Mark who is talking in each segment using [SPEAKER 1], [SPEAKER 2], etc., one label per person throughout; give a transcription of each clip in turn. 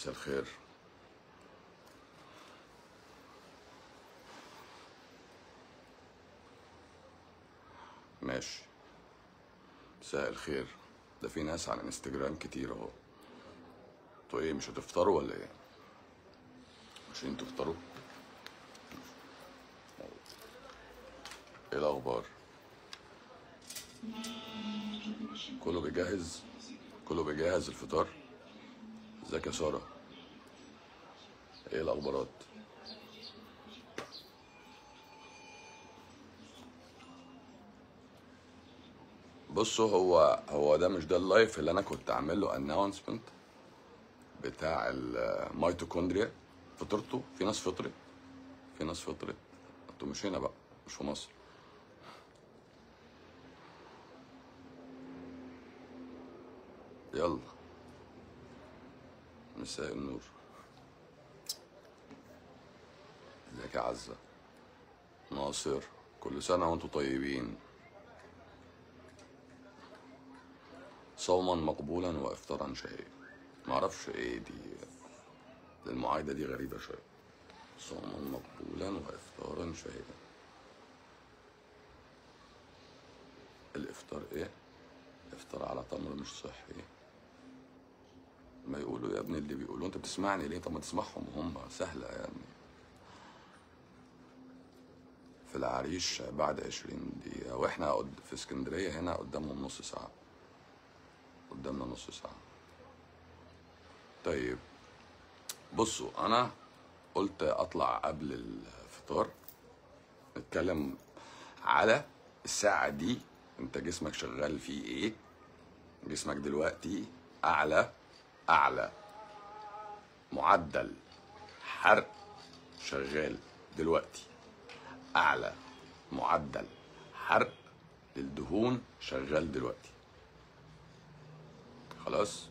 [SPEAKER 1] مساء الخير ماشي مساء الخير ده في ناس على الانستجرام كتير اهو انتوا ايه مش هتفطروا ولا ايه مش انتوا تفطروا ايه الاخبار كله بيجهز كله بيجهز الفطار ازيك يا ساره ايه الاخبارات بصوا هو هو ده مش ده اللايف اللي انا كنت عامل له اناونسمنت بتاع الميتوكوندريا فطرتوا في ناس فطرت في ناس فطرت انتوا مش هنا بقى مش في مصر يلا مساء النور ازيك يا عزة ناصر كل سنة وانتوا طيبين صوما مقبولا وافطارا شهيا معرفش ايه دي المعايدة دي غريبة شوية صوما مقبولا وافطارا شهيا الافطار ايه افطار على تمر مش صحي ما يقولوا يا ابني اللي بيقولوا انت بتسمعني ليه طب ما تسمعهم هم سهلة يعني في العريش بعد عشرين دقيقة واحنا قد- في اسكندرية هنا قدامهم نص ساعة قدامنا نص ساعة طيب بصوا انا قلت اطلع قبل الفطار نتكلم على الساعة دي انت جسمك شغال فيه ايه جسمك دلوقتي اعلى اعلى معدل حرق شغال دلوقتي اعلى معدل حرق للدهون شغال دلوقتي خلاص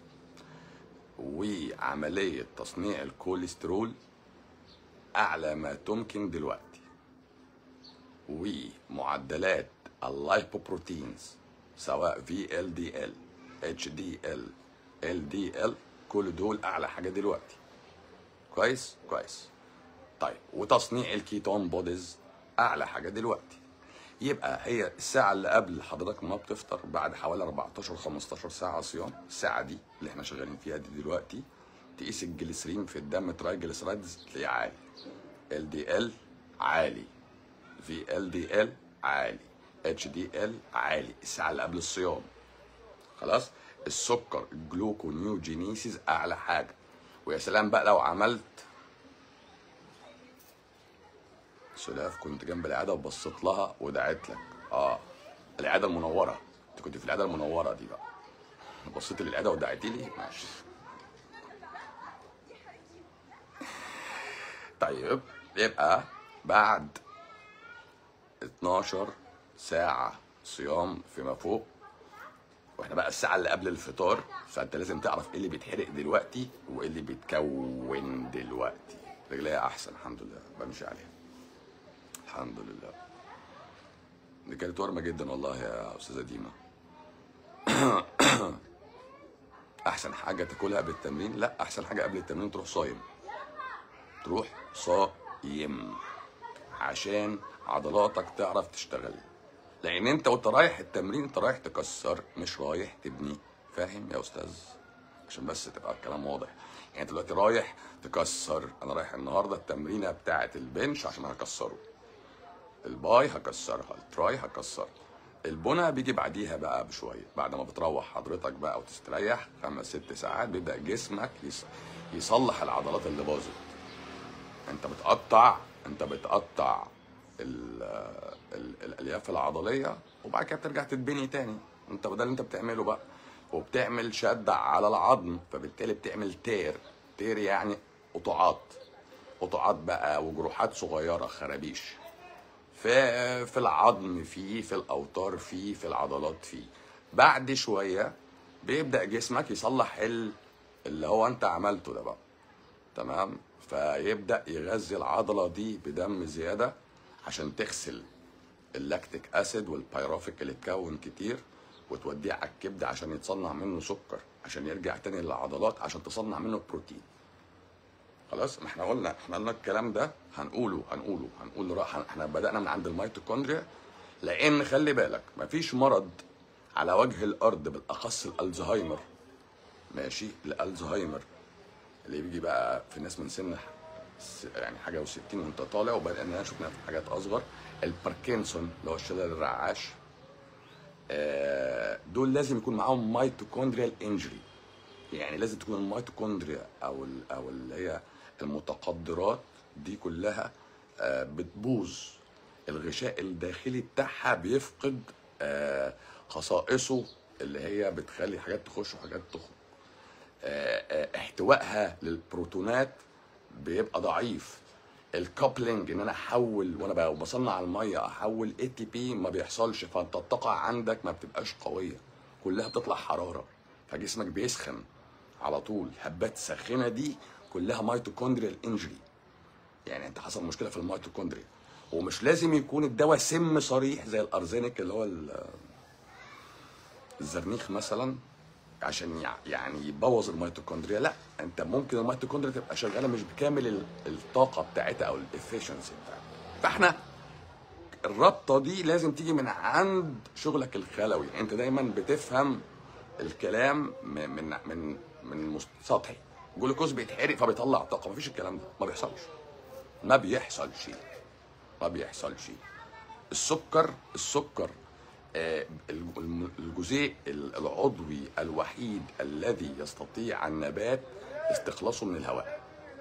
[SPEAKER 1] وعملية تصنيع الكوليسترول أعلى ما تمكن دلوقتي ومعدلات اللايبوبروتينز سواء في ال دي ال اتش دي ال ال دي ال كل دول أعلى حاجة دلوقتي كويس كويس طيب وتصنيع الكيتون بوديز أعلى حاجة دلوقتي يبقى هي الساعة اللي قبل حضرتك ما بتفطر بعد حوالي 14 15 ساعة صيام الساعة دي اللي احنا شغالين فيها دي دلوقتي تقيس الجليسرين في الدم ترايجليسرايدز تلاقيه عالي ال دي ال عالي في ال دي ال عالي اتش دي ال عالي الساعة اللي قبل الصيام خلاص السكر الجلوكونيوجينيسيس اعلى حاجة ويا سلام بقى لو عملت سلاف كنت جنب العياده وبصيت لها ودعيت لك اه العياده المنوره انت كنت في العياده المنوره دي بقى بصيت للعياده ودعيتي لي ماشي طيب يبقى بعد 12 ساعة صيام فيما فوق واحنا بقى الساعة اللي قبل الفطار فانت لازم تعرف ايه اللي بيتحرق دلوقتي وايه اللي بيتكون دلوقتي رجليا احسن الحمد لله بمشي عليها الحمد لله دي كانت ورمة جدا والله يا أستاذة ديما أحسن حاجة تاكلها قبل التمرين لا أحسن حاجة قبل التمرين تروح صايم تروح صايم عشان عضلاتك تعرف تشتغل لأن أنت وأنت رايح التمرين أنت رايح تكسر مش رايح تبني فاهم يا أستاذ عشان بس تبقى الكلام واضح يعني انت دلوقتي رايح تكسر انا رايح النهارده التمرينه بتاعه البنش عشان هكسره الباي هكسرها التراي هكسرها البنى بيجي بعديها بقى بشويه بعد ما بتروح حضرتك بقى وتستريح خمس ست ساعات بيبدا جسمك يص- يصلح العضلات اللي باظت انت بتقطع انت بتقطع ال ال الالياف العضليه وبعد كده بترجع تتبني تاني انت ده اللي انت بتعمله بقى وبتعمل شد على العظم فبالتالي بتعمل تير تير يعني قطعات قطعات بقى وجروحات صغيره خرابيش في في العظم فيه في الاوتار فيه في العضلات فيه بعد شويه بيبدا جسمك يصلح ال- اللي هو انت عملته ده بقى تمام فيبدا يغذي العضله دي بدم زياده عشان تغسل اللاكتيك اسيد والبيروفيك اللي اتكون كتير وتوديه على الكبد عشان يتصنع منه سكر عشان يرجع تاني للعضلات عشان تصنع منه بروتين خلاص ما احنا قلنا احنا قلنا الكلام ده هنقوله هنقوله هنقول راح احنا بدانا من عند الميتوكوندريا لان خلي بالك مفيش مرض على وجه الارض بالاخص الالزهايمر ماشي الالزهايمر اللي بيجي بقى في ناس من سن س- يعني حاجه و60 وانت طالع وبدانا شفنا في حاجات اصغر الباركنسون اللي هو الشلل الرعاش آه، دول لازم يكون معاهم ميتوكوندريال انجري يعني لازم تكون الميتوكوندريا او ال- او اللي هي المتقدرات دي كلها آه، بتبوظ الغشاء الداخلي بتاعها بيفقد آه، خصائصه اللي هي بتخلي حاجات تخش وحاجات تخرج آه، آه، احتوائها للبروتونات بيبقى ضعيف الكابلنج ان انا احول وانا ب- بصنع الميه احول اي تي بي ما بيحصلش فانت الطاقه عندك ما بتبقاش قويه كلها بتطلع حراره فجسمك بيسخن على طول هبات ساخنه دي كلها ميتوكوندريال انجري يعني انت حصل مشكله في الميتوكوندريا ومش لازم يكون الدواء سم صريح زي الارزينيك اللي هو ال- الزرنيخ مثلا عشان يع- يعني يبوظ الميتوكوندريا لا انت ممكن الميتوكوندريا تبقى شغاله مش بكامل ال- الطاقه بتاعتها او الافشنسي بتاعتها فاحنا الرابطه دي لازم تيجي من عند شغلك الخلوي انت دايما بتفهم الكلام م- من من من مس- سطحي جلوكوز بيتحرق فبيطلع طاقه مفيش الكلام ده ما بيحصلش ما بيحصلش ما بيحصلش السكر السكر آه، الج- الم- الجزيء ال- العضوي الوحيد الذي يستطيع النبات استخلاصه من الهواء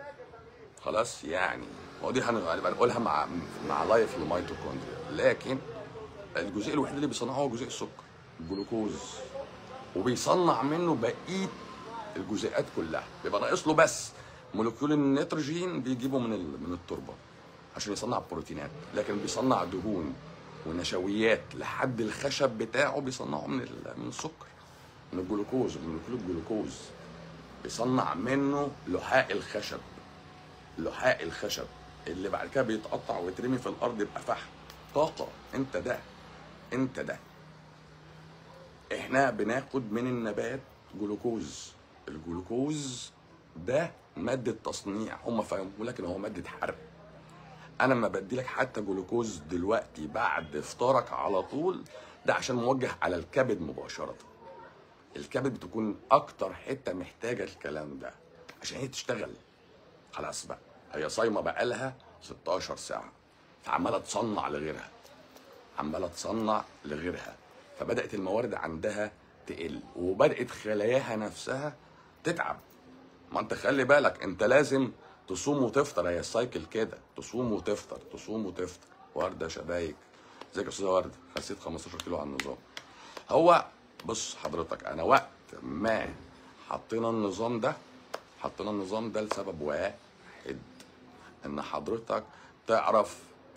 [SPEAKER 1] خلاص يعني ودي هن- هنبقى نقولها مع مع لايف الميتوكوندريا لكن الجزيء الوحيد اللي بيصنعه هو جزيء السكر الجلوكوز وبيصنع منه بقيه الجزيئات كلها بيبقى ناقص له بس مولكيول النيتروجين بيجيبه من ال- من التربه عشان يصنع بروتينات لكن بيصنع دهون ونشويات لحد الخشب بتاعه بيصنعه من ال- من السكر من الجلوكوز من مولكيول الجلوكوز بيصنع منه لحاء الخشب لحاء الخشب اللي بعد كده بيتقطع ويترمي في الارض يبقى فحم طاقه انت ده انت ده احنا بناخد من النبات جلوكوز الجلوكوز ده مادة تصنيع هم فهموا لك ان هو مادة حرق انا لما بدي لك حتى جلوكوز دلوقتي بعد افطارك على طول ده عشان موجه على الكبد مباشرة الكبد بتكون اكتر حتة محتاجة الكلام ده عشان هي تشتغل خلاص بقى هي صايمة بقالها 16 ساعة فعمالة تصنع لغيرها عماله تصنع لغيرها فبدات الموارد عندها تقل وبدات خلاياها نفسها تتعب ما انت خلي بالك انت لازم تصوم وتفطر هي السايكل كده تصوم وتفطر تصوم وتفطر ورده شبايك ازيك يا استاذه ورده خسيت 15 كيلو على النظام هو بص حضرتك انا وقت ما حطينا النظام ده حطينا النظام ده لسبب واحد ان حضرتك تعرف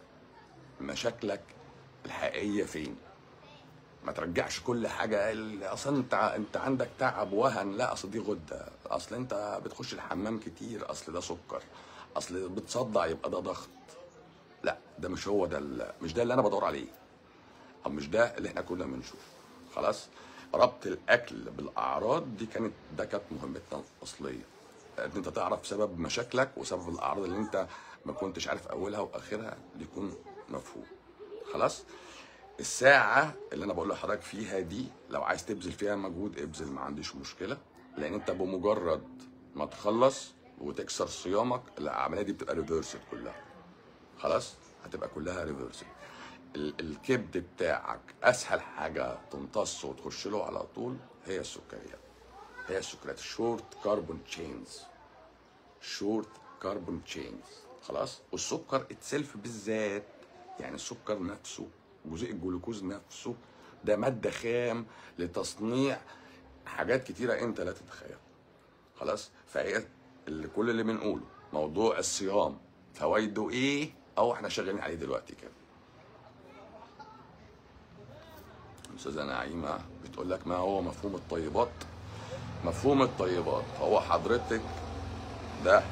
[SPEAKER 1] مشاكلك الحقيقيه فين ما ترجعش كل حاجه ال- اصلا انت انت عندك تعب وهن لا اصل دي غده اصل انت بتخش الحمام كتير اصل ده سكر اصل بتصدع يبقى ده ضغط لا ده مش هو ده ال- مش ده اللي انا بدور عليه او مش ده اللي احنا كنا بنشوفه خلاص ربط الاكل بالاعراض دي كانت ده كانت مهمتنا الاصليه ان انت تعرف سبب مشاكلك وسبب الاعراض اللي انت ما كنتش عارف اولها واخرها يكون مفهوم خلاص الساعة اللي أنا بقول لحضرتك فيها دي لو عايز تبذل فيها مجهود ابذل ما عنديش مشكلة لأن أنت بمجرد ما تخلص وتكسر صيامك العملية دي بتبقى ريفرسد كلها خلاص هتبقى كلها ريفرسد الكبد بتاعك أسهل حاجة تمتص وتخش له على طول هي السكريات هي السكريات شورت كاربون تشينز شورت كاربون تشينز خلاص والسكر اتسلف بالذات يعني السكر نفسه جزيء الجلوكوز نفسه ده ماده خام لتصنيع حاجات كتيره انت لا تتخيل خلاص فهي اللي كل اللي بنقوله موضوع الصيام فوائده ايه او احنا شغالين عليه دلوقتي كده استاذه نعيمه بتقول لك ما هو مفهوم الطيبات مفهوم الطيبات هو حضرتك ده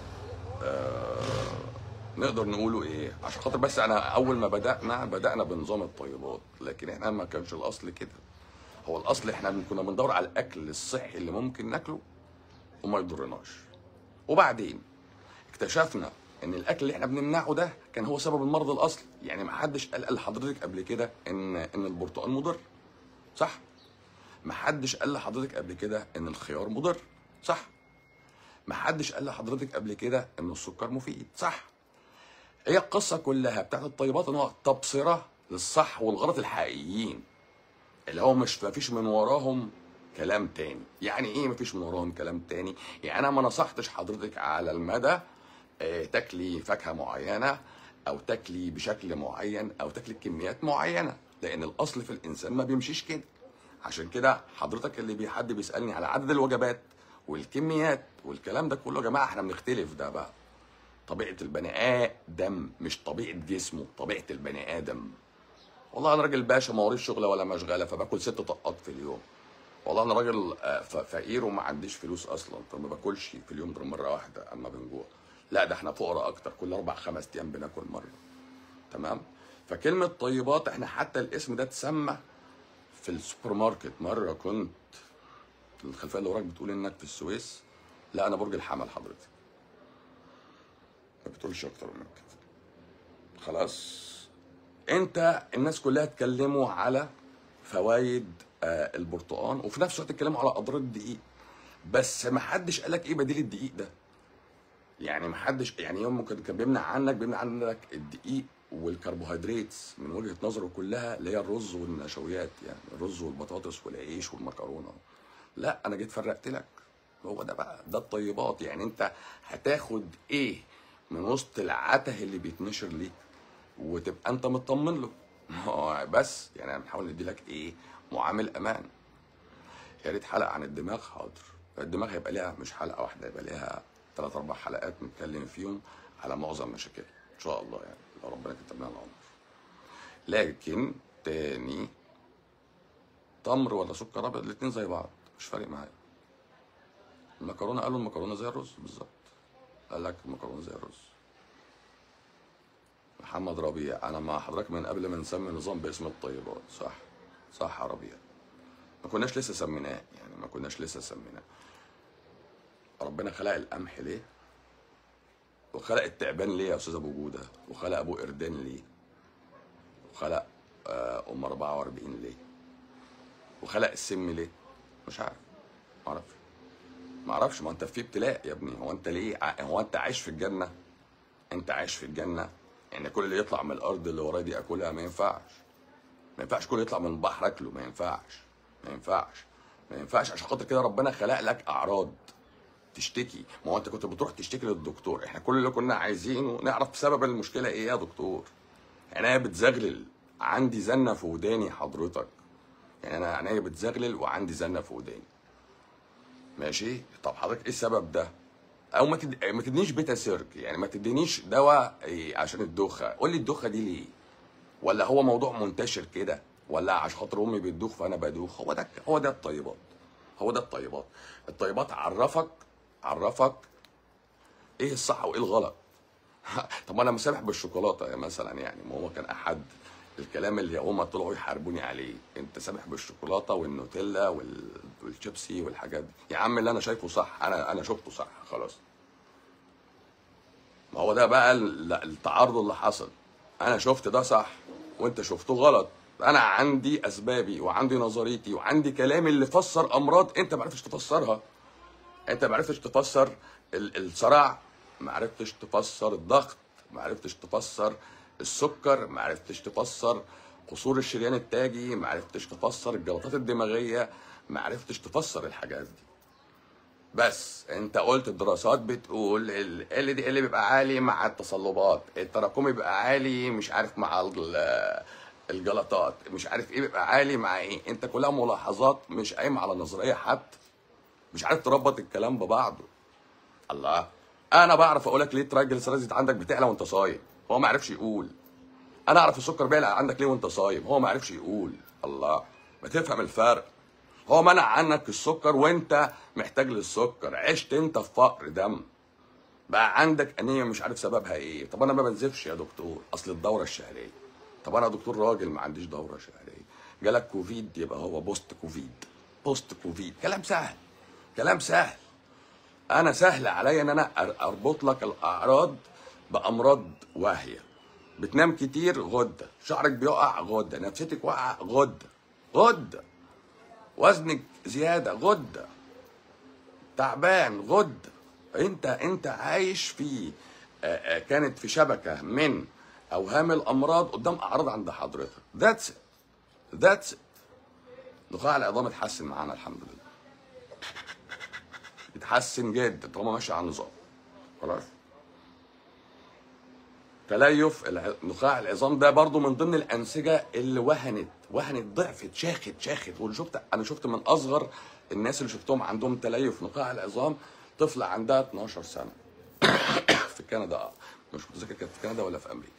[SPEAKER 1] نقدر نقوله ايه عشان خاطر بس انا اول ما بدانا بدانا بنظام الطيبات لكن احنا ما كانش الاصل كده هو الاصل احنا كنا بندور على الاكل الصحي اللي ممكن ناكله وما يضرناش وبعدين اكتشفنا ان الاكل اللي احنا بنمنعه ده كان هو سبب المرض الاصلي يعني ما حدش قال قال لحضرتك قبل كده ان ان البرتقال مضر صح ما حدش قال لحضرتك قبل كده ان الخيار مضر صح ما حدش قال لحضرتك قبل كده ان السكر مفيد صح هي القصه كلها بتاعت الطيبات ان هو تبصره للصح والغلط الحقيقيين اللي هو مش مفيش من وراهم كلام تاني يعني ايه مفيش من وراهم كلام تاني يعني انا ما نصحتش حضرتك على المدى آه، تاكلي فاكهه معينه او تاكلي بشكل معين او تاكلي كميات معينه لان الاصل في الانسان ما بيمشيش كده عشان كده حضرتك اللي بي- حد بيسالني على عدد الوجبات والكميات والكلام ده كله يا جماعه احنا بنختلف ده بقى طبيعه البني ادم مش طبيعه جسمه طبيعه البني ادم والله انا راجل باشا ما وريش شغله ولا مشغله فباكل ست طقات في اليوم والله انا راجل آه، ف- فقير وما عنديش فلوس اصلا فما باكلش في اليوم غير مره واحده اما بنجوع لا ده احنا فقراء اكتر كل اربع خمس ايام بناكل مره تمام فكلمه طيبات احنا حتى الاسم ده اتسمى في السوبر ماركت مره كنت الخلفيه اللي وراك بتقول انك في السويس لا انا برج الحمل حضرتك ما بتقولش اكتر من كده خلاص انت الناس كلها اتكلموا على فوائد آه، البرتقال وفي نفس الوقت اتكلموا على اضرار الدقيق بس ما حدش قال لك ايه بديل الدقيق ده يعني ما حدش يعني يوم ممكن كان بيمنع عنك بيمنع عنك الدقيق والكربوهيدرات من وجهه نظره كلها اللي هي الرز والنشويات يعني الرز والبطاطس والعيش والمكرونه لا انا جيت فرقت لك هو ده بقى ده الطيبات يعني انت هتاخد ايه من وسط العته اللي بيتنشر ليك وتبقى انت مطمن له هو بس يعني انا بنحاول ندي لك ايه معامل امان يا ريت حلقه عن الدماغ حاضر الدماغ هيبقى ليها مش حلقه واحده هيبقى ليها ثلاث اربع حلقات نتكلم فيهم على معظم مشاكلها ان شاء الله يعني لو ربنا كتب لنا العمر لكن تاني تمر ولا سكر ابيض الاتنين زي بعض مش فارق معايا المكرونه قالوا المكرونه زي الرز بالظبط قال لك المكرونه زي الرز محمد ربيع انا مع حضرتك من قبل ما نسمي نظام باسم الطيبات صح صح يا ربيع ما كناش لسه سميناه يعني ما كناش لسه سميناه ربنا خلق القمح ليه وخلق التعبان ليه يا استاذ ابو جوده وخلق ابو قردان ليه وخلق آه، ام 44 ليه وخلق السم ليه مش عارف ما اعرفش ما اعرفش ما انت في ابتلاء يا ابني هو انت ليه ع- هو انت عايش في الجنه انت عايش في الجنه يعني كل اللي يطلع من الارض اللي ورايا دي اكلها ما ينفعش ما ينفعش كل يطلع من البحر اكله ما ينفعش ما ينفعش ما ينفعش عشان خاطر كده ربنا خلق لك اعراض تشتكي ما هو انت كنت بتروح تشتكي للدكتور احنا كل اللي كنا عايزينه نعرف سبب المشكله ايه يا دكتور عينيا بتزغلل عندي زنه في وداني حضرتك يعني انا عينيا بتزغلل وعندي زنه في وداني ماشي طب حضرتك ايه السبب ده او ما تد... ما تدينيش بيتا سيرك يعني ما تدينيش دواء إيه عشان الدوخه قول لي الدوخه دي ليه ولا هو موضوع منتشر كده ولا عشان خاطر امي بتدوخ فانا بدوخ هو ده هو ده الطيبات هو ده الطيبات الطيبات عرفك عرفك ايه الصح وايه الغلط طب انا مسامح بالشوكولاته مثلا يعني ما هو كان احد الكلام اللي هما طلعوا يحاربوني عليه انت سامح بالشوكولاته والنوتيلا وال... والشيبسي والحاجات دي يا عم اللي انا شايفه صح انا انا شفته صح خلاص ما هو ده بقى ال- التعارض اللي حصل انا شفت ده صح وانت شفته غلط انا عندي اسبابي وعندي نظريتي وعندي كلامي اللي فسر امراض انت ما عرفتش تفسرها انت ما عرفتش تفسر ال- الصرع ما عرفتش تفسر الضغط ما عرفتش تفسر السكر ما عرفتش تفسر قصور الشريان التاجي ما عرفتش تفسر الجلطات الدماغيه ما عرفتش تفسر الحاجات دي بس انت قلت الدراسات بتقول ال دي اللي بيبقى عالي مع التصلبات التراكمي بيبقى عالي مش عارف مع ال- الجلطات مش عارف ايه بيبقى عالي مع ايه انت كلها ملاحظات مش قايمه على نظريه حتى مش عارف تربط الكلام ببعضه الله انا بعرف اقول لك ليه الترايجلسيرايد عندك بتعلى وانت صايم هو ما عرفش يقول انا اعرف السكر بيعلى عندك ليه وانت صايم هو ما عرفش يقول الله ما تفهم الفرق هو منع عنك السكر وانت محتاج للسكر عشت انت في فقر دم بقى عندك انيميا مش عارف سببها ايه طب انا ما بنزفش يا دكتور اصل الدوره الشهريه طب انا دكتور راجل ما عنديش دوره شهريه جالك كوفيد يبقى هو بوست كوفيد بوست كوفيد كلام سهل كلام سهل انا سهل عليا ان انا أر- اربط لك الاعراض بامراض واهيه بتنام كتير غده شعرك بيقع غده نفسيتك واقعه غده غده وزنك زياده غده تعبان غده انت انت عايش في آه، آه، كانت في شبكه من اوهام الامراض قدام اعراض عند حضرتك ذاتس ذاتس نخاع العظام اتحسن معانا الحمد لله اتحسن جدا طالما ماشي على النظام خلاص تليف الع- نخاع العظام ده برضو من ضمن الانسجه اللي وهنت وهنت ضعفت شاخت شاخت واللي شفت انا شفت من اصغر الناس اللي شفتهم عندهم تليف نخاع العظام طفله عندها 12 سنه في كندا اه مش متذكر كانت في كندا ولا في امريكا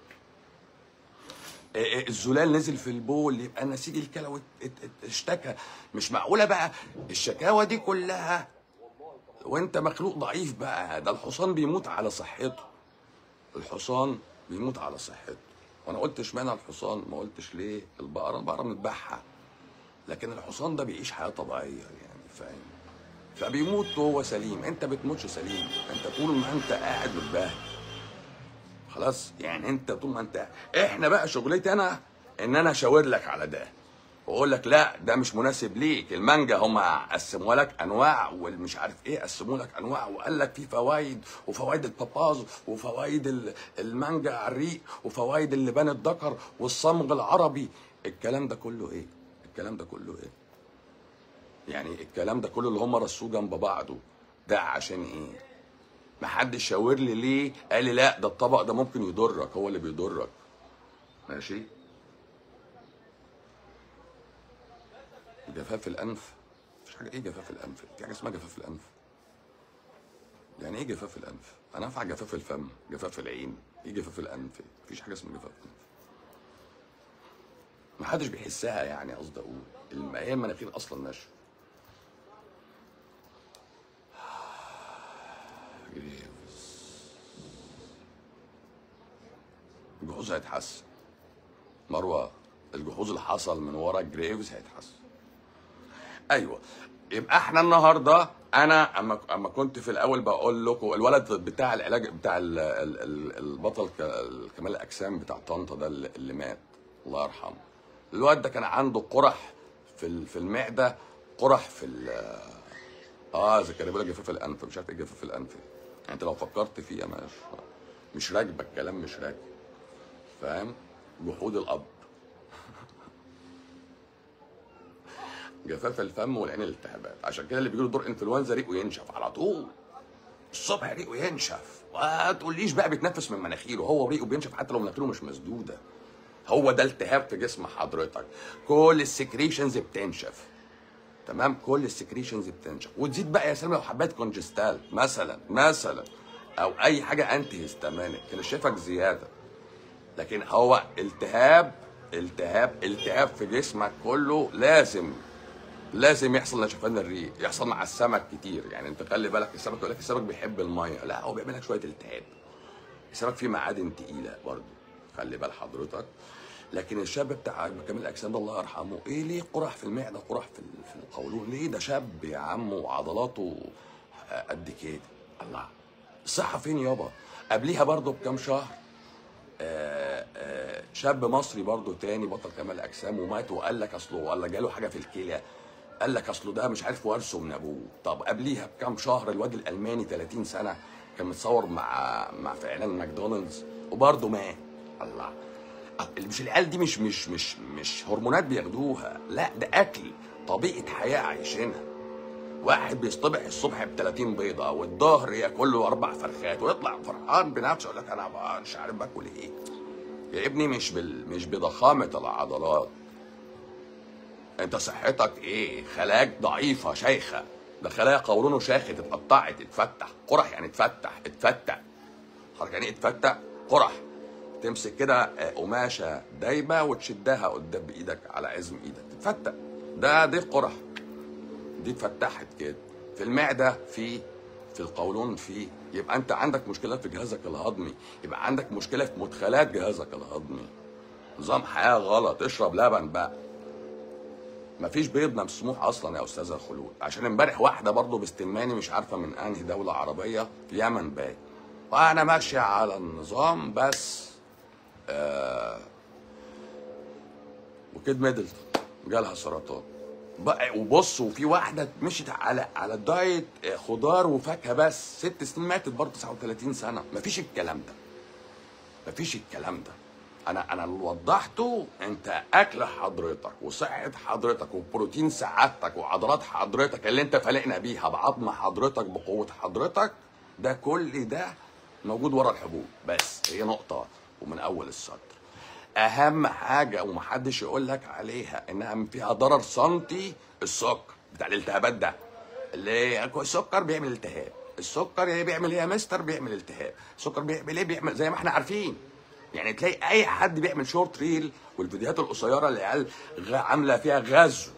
[SPEAKER 1] إيه إيه الزلال نزل في البول يبقى نسيج الكلوي ات- ات- ات- اشتكى مش معقوله بقى الشكاوى دي كلها وانت مخلوق ضعيف بقى ده الحصان بيموت على صحته الحصان بيموت على صحته وانا قلت اشمعنى الحصان ما قلتش ليه البقره البقره بنذبحها لكن الحصان ده بيعيش حياه طبيعيه يعني فاهم فبيموت وهو سليم انت بتموتش سليم انت طول ما انت قاعد متبهدل خلاص يعني انت طول ما انت احنا بقى شغلتي انا ان انا اشاور لك على ده واقول لك لا ده مش مناسب ليك المانجا هم قسموا لك انواع والمش عارف ايه قسموا لك انواع وقال لك في فوائد وفوائد الباباز وفوائد ال- المانجا على الريق وفوائد اللبان الذكر والصمغ العربي الكلام ده كله ايه الكلام ده كله ايه يعني الكلام ده كله اللي هم رصوه جنب بعضه ده عشان ايه ما حدش شاور لي ليه قال لي لا ده الطبق ده ممكن يضرك هو اللي بيضرك ماشي جفاف الانف مفيش حاجه ايه جفاف الانف في حاجه اسمها جفاف الانف يعني ايه جفاف الانف انا انفع جفاف الفم جفاف العين ايه جفاف الانف مفيش حاجه اسمها جفاف الانف ما حدش بيحسها يعني قصدي اقول الم- هي المناخير اصلا ناشفه جريفز الجحوظ هيتحسن مروه الجحوظ اللي حصل من ورا جريفز هيتحسن ايوه يبقى احنا النهارده انا اما اما كنت في الاول بقول لكم الولد بتاع العلاج بتاع ال- ال- ال- البطل ك- كمال الاجسام بتاع طنطا ده اللي اللي مات الله يرحمه الواد ده كان عنده قرح في ال- في المعده قرح في ال- اه زي كان بيقول لك جفاف الانف مش عارف ايه جفاف الانف دي. يعني انت لو فكرت فيها مش مش راكبه الكلام مش راكب فاهم جحود الاب جفاف الفم والعين الالتهابات عشان كده اللي بيجيله دور انفلونزا ريقه ينشف على طول الصبح ريقه ينشف ما تقوليش بقى بيتنفس من مناخيره هو ريقه بينشف حتى لو مناخيره مش مسدوده هو ده التهاب في جسم حضرتك كل السكريشنز بتنشف تمام كل السكريشنز بتنشف وتزيد بقى يا سلام لو حبيت كونجستال مثلا مثلا او اي حاجه انتي هيستامينك كان شايفك زياده لكن هو التهاب التهاب التهاب في جسمك كله لازم لازم يحصل نشفان الريق يحصل مع السمك كتير يعني انت خلي بالك السمك يقول لك السمك بيحب الميه لا هو بيعمل لك شويه التهاب السمك فيه معادن تقيله برضه خلي بال حضرتك لكن الشاب بتاع كامل الاجسام ده الله يرحمه ايه ليه قرح في المعده قرح في ال- في القولون ليه ده شاب يا عم وعضلاته قد كده الله الصحه فين يابا قبليها برضه بكام شهر آه، آه، شاب مصري برضه تاني بطل كمال اجسام ومات وقال لك اصله ولا جاله حاجه في الكلى قال لك اصله ده مش عارف ورثه من ابوه طب قبليها بكام شهر الواد الالماني 30 سنه كان متصور مع مع في اعلان ماكدونالدز وبرضه مات الله اللي مش العيال دي مش مش مش مش هرمونات بياخدوها لا ده اكل طبيعه حياه عايشينها واحد بيصطبح الصبح ب 30 بيضه والظهر ياكل له اربع فرخات ويطلع فرحان بنفسه يقول لك انا بقى مش عارف باكل ايه يا ابني مش بال... مش بضخامه العضلات انت صحتك ايه خلاياك ضعيفه شيخه ده خلايا قولونه شاخت اتقطعت اتفتح قرح يعني اتفتح اتفتح حضرتك يعني ايه اتفتح قرح تمسك كده آه، قماشه دايبه وتشدها قدام بايدك على عزم ايدك تتفتح ده دي قرح دي اتفتحت كده في المعده في في القولون في يبقى انت عندك مشكله في جهازك الهضمي يبقى عندك مشكله في مدخلات جهازك الهضمي نظام حياه غلط اشرب لبن بقى مفيش بيض مسموح اصلا يا استاذه خلود عشان امبارح واحده برضه باستماني مش عارفه من انهي دوله عربيه في اليمن باين وانا ماشيه على النظام بس آه وكيد ميدلتون جالها سرطان بقى وبص وفي واحده مشيت على على الدايت آه، خضار وفاكهه بس ست سنين ماتت برضه 39 سنه مفيش الكلام ده مفيش الكلام ده انا انا اللي وضحته انت اكل حضرتك وصحه حضرتك وبروتين سعادتك وعضلات حضرتك اللي انت فالقنا بيها بعظم حضرتك بقوه حضرتك ده كل ده موجود ورا الحبوب بس هي نقطه ومن اول السطر اهم حاجه ومحدش يقول لك عليها انها فيها ضرر سنتي السكر بتاع الالتهابات ده اللي السكر بيعمل التهاب السكر يا بيعمل ايه يا مستر بيعمل التهاب السكر بيعمل ايه بيعمل زي ما احنا عارفين يعني تلاقي اي حد بيعمل شورت ريل والفيديوهات القصيره اللي العيال غ- عامله فيها غزو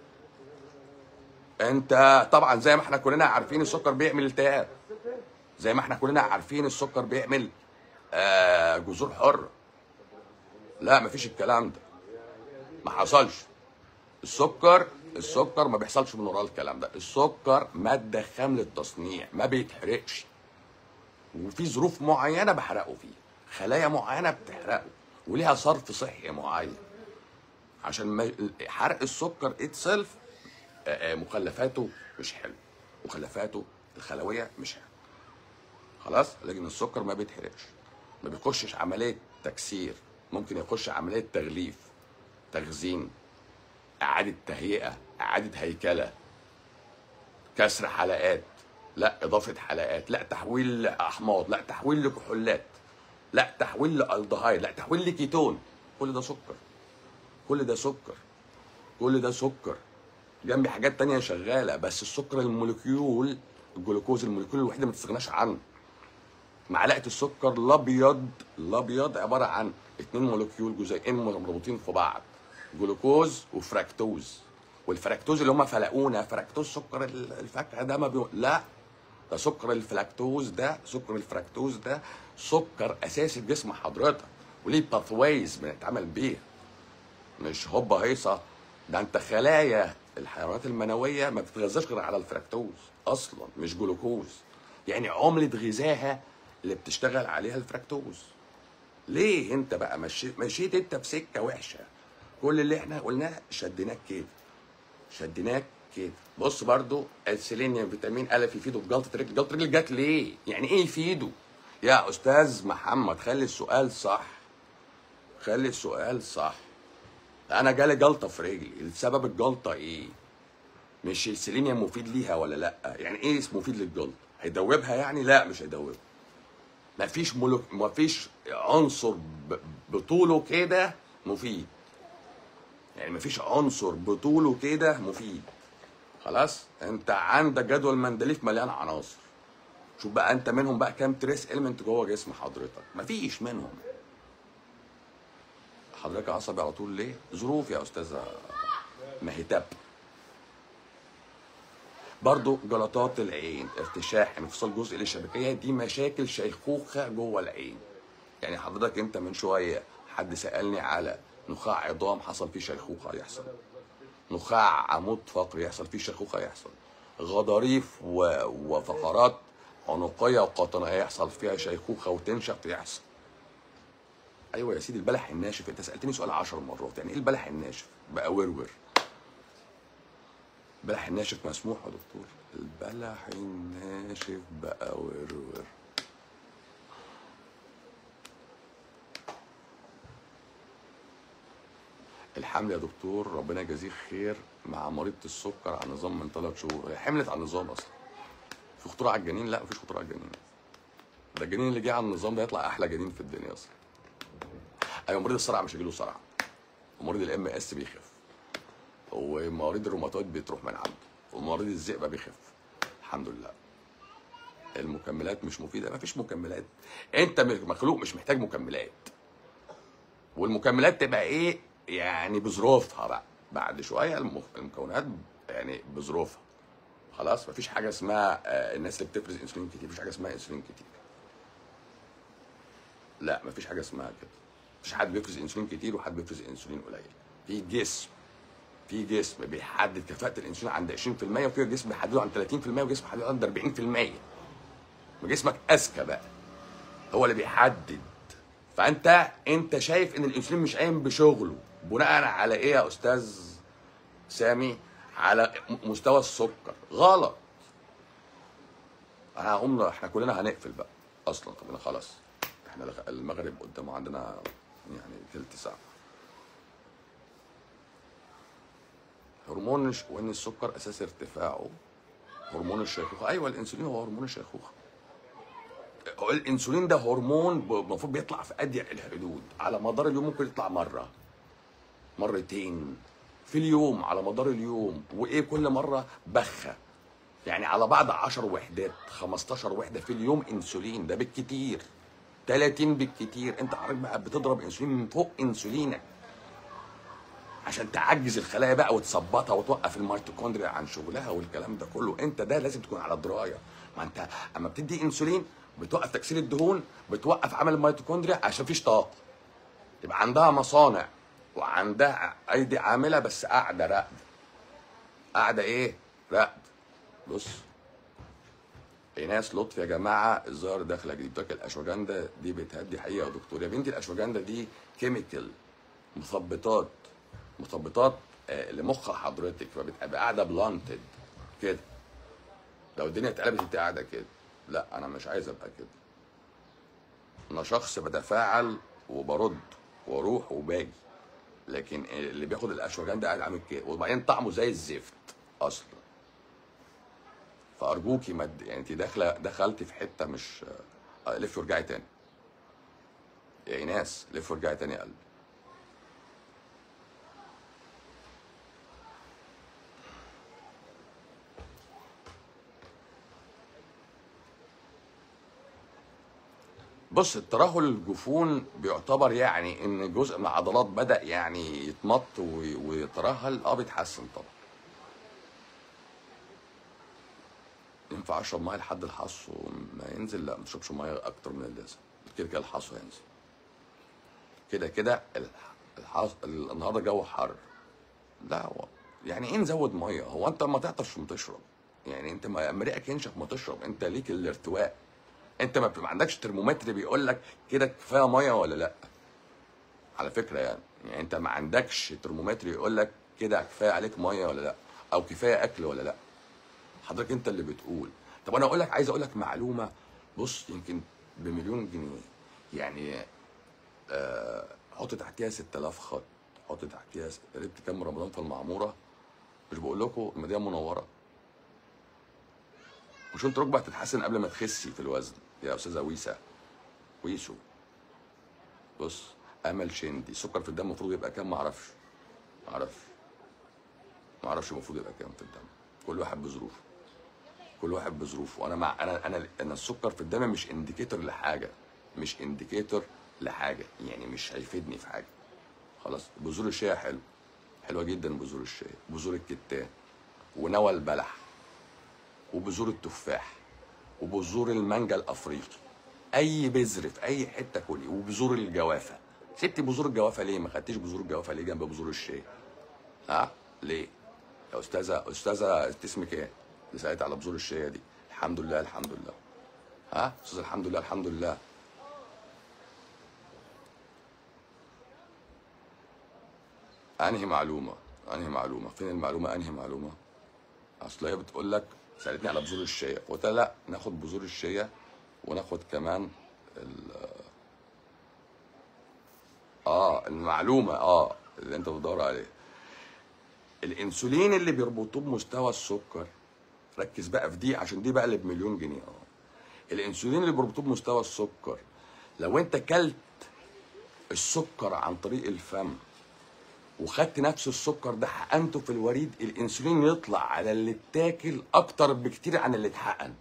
[SPEAKER 1] انت طبعا زي ما احنا كلنا عارفين السكر بيعمل التهاب زي ما احنا كلنا عارفين السكر بيعمل آه جذور حره لا مفيش الكلام ده ما حصلش السكر السكر ما بيحصلش من وراه الكلام ده السكر ماده خام للتصنيع ما بيتحرقش وفي ظروف معينه بحرقه فيه خلايا معينه بتحرقه وليها صرف صحي معين عشان ما حرق السكر اتسلف مخلفاته مش حلو مخلفاته الخلويه مش حلو خلاص لكن السكر ما بيتحرقش ما بيخشش عمليه تكسير ممكن يخش عمليه تغليف تخزين اعاده تهيئه اعاده هيكله كسر حلقات لا اضافه حلقات لا تحويل لاحماض لا تحويل لكحولات لا تحويل لالدهايد لا تحويل لكيتون كل ده سكر كل ده سكر كل ده سكر جنبي حاجات تانية شغالة بس السكر الموليكيول الجلوكوز الموليكيول الوحيدة ما تستغناش عنه معلقة السكر الأبيض الأبيض عبارة عن اتنين موليكيول جزيئين مربوطين في بعض جلوكوز وفراكتوز والفراكتوز اللي هم فلقونا فراكتوز سكر الفاكهة ده ما بي... لا ده سكر الفلاكتوز ده سكر الفراكتوز ده سكر اساسي في جسم حضرتك وليه باثويز بنتعامل بيها مش هوبا هيصه ده انت خلايا الحيوانات المنويه ما بتتغذاش غير على الفراكتوز اصلا مش جلوكوز يعني عمله غذاها اللي بتشتغل عليها الفراكتوز ليه انت بقى مشيت مشيت انت في سكه وحشه كل اللي احنا قلناه شديناك كده شديناك كده بص برضو السيلينيوم فيتامين الف يفيده في جلطه رجل جلطه رجل جت ليه يعني ايه يفيده يا استاذ محمد خلي السؤال صح خلي السؤال صح انا جالي جلطه في رجلي السبب الجلطه ايه مش السيلينيوم مفيد ليها ولا لا يعني ايه اسمه مفيد للجلطه هيدوبها يعني لا مش هيدوبها مفيش ملو... مفيش عنصر ب... بطوله كده مفيد يعني مفيش عنصر بطوله كده مفيد خلاص انت عندك جدول مندليف مليان عناصر شوف بقى انت منهم بقى كام تريس اليمنت جوه جسم حضرتك مفيش منهم حضرتك عصبي على طول ليه ظروف يا استاذه مهتاب برضو جلطات العين ارتشاح انفصال جزء للشبكيه دي مشاكل شيخوخه جوه العين يعني حضرتك انت من شويه حد سالني على نخاع عظام حصل فيه شيخوخه يحصل نخاع عمود فقري يحصل فيه شيخوخه يحصل غضاريف و... وفقرات عنقيه وقطنيه يحصل فيها شيخوخه وتنشف يحصل ايوه يا سيدي البلح الناشف انت سالتني سؤال عشر مرات يعني ايه البلح الناشف بقى ورور البلح الناشف مسموح يا دكتور البلح الناشف بقى ورور الحمل يا دكتور ربنا يجازيه خير مع مريضة السكر على نظام من ثلاث شهور هي حملت على النظام اصلا في خطوره على الجنين لا مفيش خطوره على الجنين ده الجنين اللي جه على النظام ده يطلع احلى جنين في الدنيا اصلا ايوه مريض الصرع مش هيجيله صرع ومريض الام اس بيخف ومريض الروماتويد بتروح من عنده ومريض الذئبه بيخف الحمد لله المكملات مش مفيده مفيش مكملات انت مخلوق مش محتاج مكملات والمكملات تبقى ايه يعني بظروفها بقى بعد شويه المخ... المكونات يعني بظروفها خلاص مفيش حاجه اسمها آه، الناس اللي بتفرز انسولين كتير مفيش حاجه اسمها انسولين كتير لا مفيش حاجه اسمها كده مفيش حد بيفرز انسولين كتير وحد بيفرز انسولين قليل في جسم في جسم بيحدد كفاءه الانسولين عند 20% وفي جسم بيحدده عند 30% وجسم بيحدده عند 40% جسمك اذكى بقى هو اللي بيحدد فانت انت شايف ان الانسولين مش قايم بشغله بناء على ايه يا استاذ سامي على م- مستوى السكر غلط انا هقوم احنا كلنا هنقفل بقى اصلا طب خلاص احنا لغ- المغرب قدامه عندنا يعني تلت ساعه هرمون الش- وان السكر اساس ارتفاعه هرمون الشيخوخه ايوه الانسولين هو هرمون الشيخوخه هو الانسولين ده هرمون ب- المفروض بيطلع في اضيق الحدود على مدار اليوم ممكن يطلع مره مرتين في اليوم على مدار اليوم وايه كل مره بخه يعني على بعض 10 وحدات 15 وحده في اليوم انسولين ده بالكتير 30 بالكتير انت حضرتك بقى بتضرب انسولين من فوق انسولينك عشان تعجز الخلايا بقى وتثبطها وتوقف الميتوكوندريا عن شغلها والكلام ده كله انت ده لازم تكون على درايه ما انت اما بتدي انسولين بتوقف تكسير الدهون بتوقف عمل الميتوكوندريا عشان مفيش طاقه يبقى عندها مصانع وعندها ايدي عامله بس قاعده راقده قاعده ايه راقده بص ايناس لطفي يا جماعه الظاهر داخله جديد بتاكل الاشواجندا دي بتهدي حقيقه يا دكتور يا بنتي الاشواجندا دي كيميكال مثبطات مثبطات آه، لمخ حضرتك فبتبقى قاعده بلانتد كده لو الدنيا اتقلبت انت قاعده كده لا انا مش عايز ابقى كده انا شخص بتفاعل وبرد واروح وباجي لكن اللي بياخد الاشواجندا قاعد عامل كده وبعدين طعمه زي الزفت اصلا فارجوكي ما تد- يعني انت داخله دخلتي في حته مش آه، لف وارجعي تاني يا ايناس لف وارجعي تاني يا قلبي بص الترهل الجفون بيعتبر يعني ان جزء من العضلات بدا يعني يتمط وي- ويترهل اه بيتحسن طبعا ينفع اشرب ميه لحد الحص وما ينزل لا ما تشربش ميه اكتر من اللازم كده كده الحص هينزل كده كده الح- الحص النهارده جو حر لا هو يعني ايه نزود ميه هو انت ما تعطش ما تشرب يعني انت ما مريقك ينشف ما تشرب انت ليك الارتواء انت ما بتبقى عندكش ترمومتر بيقول لك كده كفايه ميه ولا لا على فكره يعني يعني انت ما عندكش ترمومتر يقول لك كده كفايه عليك ميه ولا لا او كفايه اكل ولا لا حضرتك انت اللي بتقول طب انا اقول لك عايز اقول لك معلومه بص يمكن بمليون جنيه يعني آه حط تحتيها 6000 خط حط تحتيها س- قربت كام رمضان في المعموره مش بقول لكم المدينه منوره مش انت ركبك تتحسن قبل ما تخسي في الوزن يا استاذه ويسا ويسو بص امل شندي السكر في الدم المفروض يبقى كام ما اعرفش ما اعرفش ما اعرفش المفروض يبقى كام في الدم كل واحد بظروفه كل واحد بظروفه انا مع انا انا انا السكر في الدم مش انديكيتور لحاجه مش انديكيتور لحاجه يعني مش هيفيدني في حاجه خلاص بذور الشيا حلو حلوه جدا بذور الشيا بذور الكتان ونوى البلح وبذور التفاح وبذور المانجا الافريقي اي بذر في اي حته كلي وبذور الجوافه سبتي بذور الجوافه ليه ما خدتيش بذور الجوافه ليه جنب بذور الشيا ها ليه يا استاذه استاذه انت اسمك ايه اللي سالت على بذور الشيا دي الحمد لله الحمد لله ها استاذ الحمد لله الحمد لله انهي معلومه انهي معلومه فين المعلومه انهي معلومه اصل هي بتقول لك سالتني على بذور الشيا قلت لها لا ناخد بذور الشيا وناخد كمان ال اه المعلومه اه اللي انت بتدور عليها الانسولين اللي بيربطوه بمستوى السكر ركز بقى في دي عشان دي بقى اللي بمليون جنيه اه الانسولين اللي بيربطوه بمستوى السكر لو انت كلت السكر عن طريق الفم وخدت نفس السكر ده حقنته في الوريد الانسولين يطلع على اللي اتاكل اكتر بكتير عن اللي اتحقن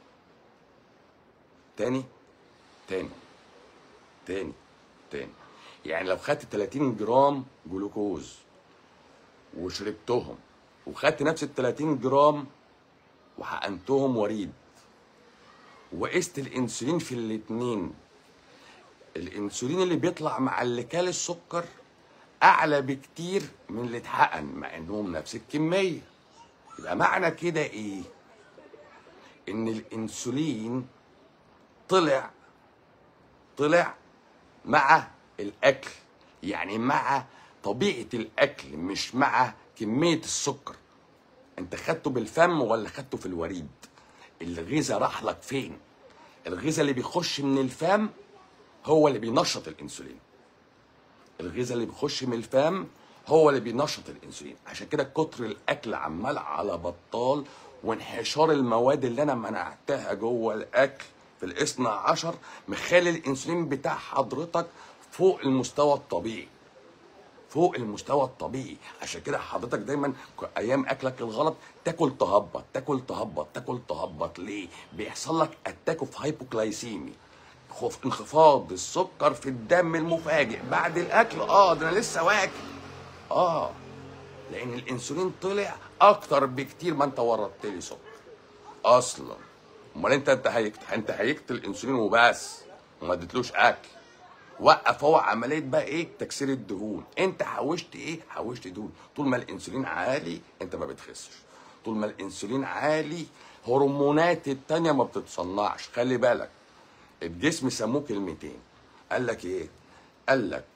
[SPEAKER 1] تاني تاني تاني تاني يعني لو خدت 30 جرام جلوكوز وشربتهم وخدت نفس ال 30 جرام وحقنتهم وريد وقست الانسولين في الاتنين الانسولين اللي بيطلع مع اللي كال السكر اعلى بكتير من اللي اتحقن مع انهم نفس الكميه يبقى معنى كده ايه ان الانسولين طلع طلع مع الاكل يعني مع طبيعه الاكل مش مع كميه السكر انت خدته بالفم ولا خدته في الوريد الغذاء راح لك فين الغذاء اللي بيخش من الفم هو اللي بينشط الانسولين الغذاء اللي بيخش من الفم هو اللي بينشط الانسولين عشان كده كتر الاكل عمال على بطال وانحشار المواد اللي انا منعتها جوه الاكل في الاثنى عشر مخلي الانسولين بتاع حضرتك فوق المستوى الطبيعي فوق المستوى الطبيعي عشان كده حضرتك دايما ك- ايام اكلك الغلط تاكل تهبط تاكل تهبط تاكل تهبط ليه بيحصل لك اتاك اوف هايبوكلايسيمي خوف انخفاض السكر في الدم المفاجئ بعد الاكل اه ده انا لسه واكل اه لان الانسولين طلع اكتر بكتير ما انت ورطت لي سكر اصلا امال انت انت هيكت انت هيكت الانسولين وبس وما اديتلوش اكل وقف هو عمليه بقى ايه تكسير الدهون انت حوشت ايه حوشت دهون طول ما الانسولين عالي انت ما بتخسش طول ما الانسولين عالي هرمونات التانية ما بتتصنعش خلي بالك الجسم سموه كلمتين قال لك ايه قال لك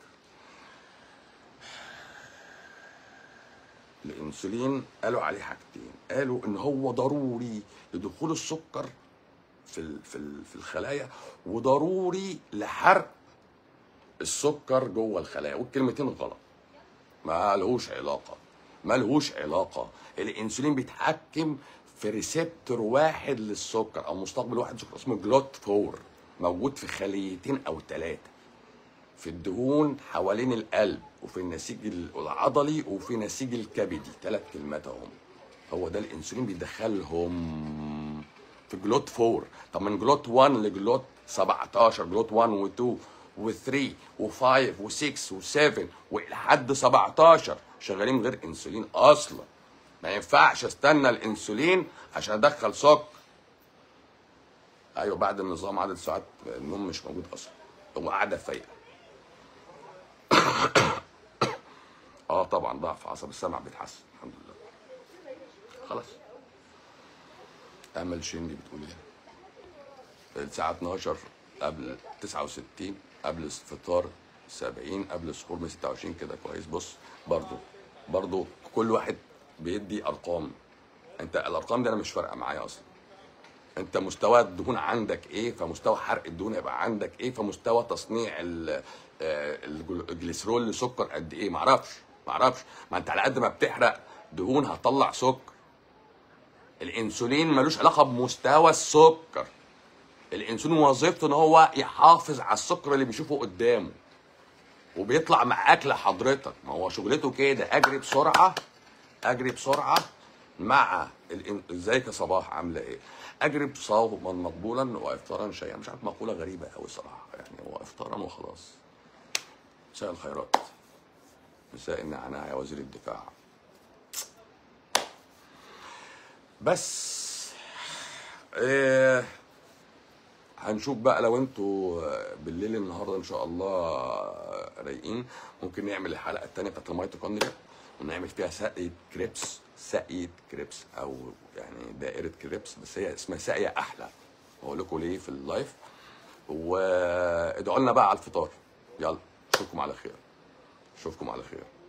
[SPEAKER 1] الانسولين قالوا عليه حاجتين قالوا ان هو ضروري لدخول السكر في ال- في ال- في الخلايا وضروري لحرق السكر جوه الخلايا والكلمتين غلط ما لهوش علاقه ما لهوش علاقه الانسولين بيتحكم في ريسبتور واحد للسكر او مستقبل واحد سكر اسمه جلوت فور موجود في خليتين او ثلاثه في الدهون حوالين القلب وفي النسيج العضلي وفي نسيج الكبدي ثلاث كلمات اهم هو ده الانسولين بيدخلهم في جلوت 4 طب من جلوت 1 لجلوت 17 جلوت 1 و2 و3 و5 و6 و7 ولحد 17 شغالين من غير انسولين اصلا ما ينفعش استنى الانسولين عشان ادخل سكر ايوه بعد النظام عدد ساعات النوم مش موجود اصلا هو قاعده فايقه اه طبعا ضعف عصب السمع بيتحسن الحمد لله خلاص امل شندي بتقول ايه الساعه 12 قبل 69 قبل الفطار 70 قبل السحور من 26 كده كويس بص برضو برضو كل واحد بيدي ارقام انت الارقام دي انا مش فارقه معايا اصلا انت مستوى الدهون عندك ايه فمستوى حرق الدهون يبقى عندك ايه فمستوى تصنيع ال- آه، الجل- الجليسرول لسكر قد ايه معرفش معرفش ما انت على قد ما بتحرق دهون هتطلع سكر الانسولين ملوش علاقه بمستوى السكر الانسولين وظيفته ان هو يحافظ على السكر اللي بيشوفه قدامه وبيطلع مع اكل حضرتك ما هو شغلته كده اجري بسرعه اجري بسرعه مع الإن- ازيك يا صباح عامله ايه اجري بصوما مقبولا وافطارا شيئا مش عارف مقوله غريبه قوي صراحه يعني هو افطارا وخلاص مساء الخيرات مساء النعناع يا وزير الدفاع بس إيه هنشوف بقى لو انتوا بالليل النهارده ان شاء الله رايقين ممكن نعمل الحلقه الثانيه بتاعت الميتوكوندريا ونعمل فيها ساقية كريبس ساقية كريبس او يعني دائرة كريبس بس هي اسمها ساقية احلى هقول لكم ليه في اللايف وادعوا لنا بقى على الفطار يلا اشوفكم على خير اشوفكم على خير